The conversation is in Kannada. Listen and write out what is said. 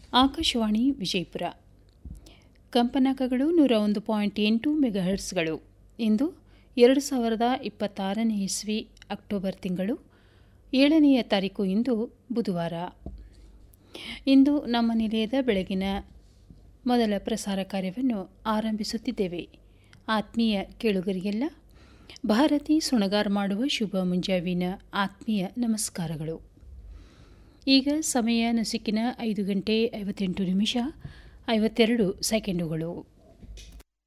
ಆಕಾಶವಾಣಿ ವಿಜಯಪುರ ಕಂಪನಾಂಕಗಳು ನೂರ ಒಂದು ಪಾಯಿಂಟ್ ಎಂಟು ಮೆಗಾಹರ್ಟ್ಸ್ಗಳು ಇಂದು ಎರಡು ಸಾವಿರದ ಇಪ್ಪತ್ತಾರನೇ ಇಸ್ವಿ ಅಕ್ಟೋಬರ್ ತಿಂಗಳು ಏಳನೆಯ ತಾರೀಕು ಇಂದು ಬುಧವಾರ ಇಂದು ನಮ್ಮ ನಿಲಯದ ಬೆಳಗಿನ ಮೊದಲ ಪ್ರಸಾರ ಕಾರ್ಯವನ್ನು ಆರಂಭಿಸುತ್ತಿದ್ದೇವೆ ಆತ್ಮೀಯ ಕೇಳುಗರಿಗೆಲ್ಲ ಭಾರತಿ ಸುಣಗಾರ್ ಮಾಡುವ ಶುಭ ಮುಂಜಾವಿನ ಆತ್ಮೀಯ ನಮಸ್ಕಾರಗಳು ಈಗ ಸಮಯ ನಸುಕಿನ ಐದು ಗಂಟೆ ಐವತ್ತೆಂಟು ನಿಮಿಷ ಐವತ್ತೆರಡು ಸೆಕೆಂಡುಗಳು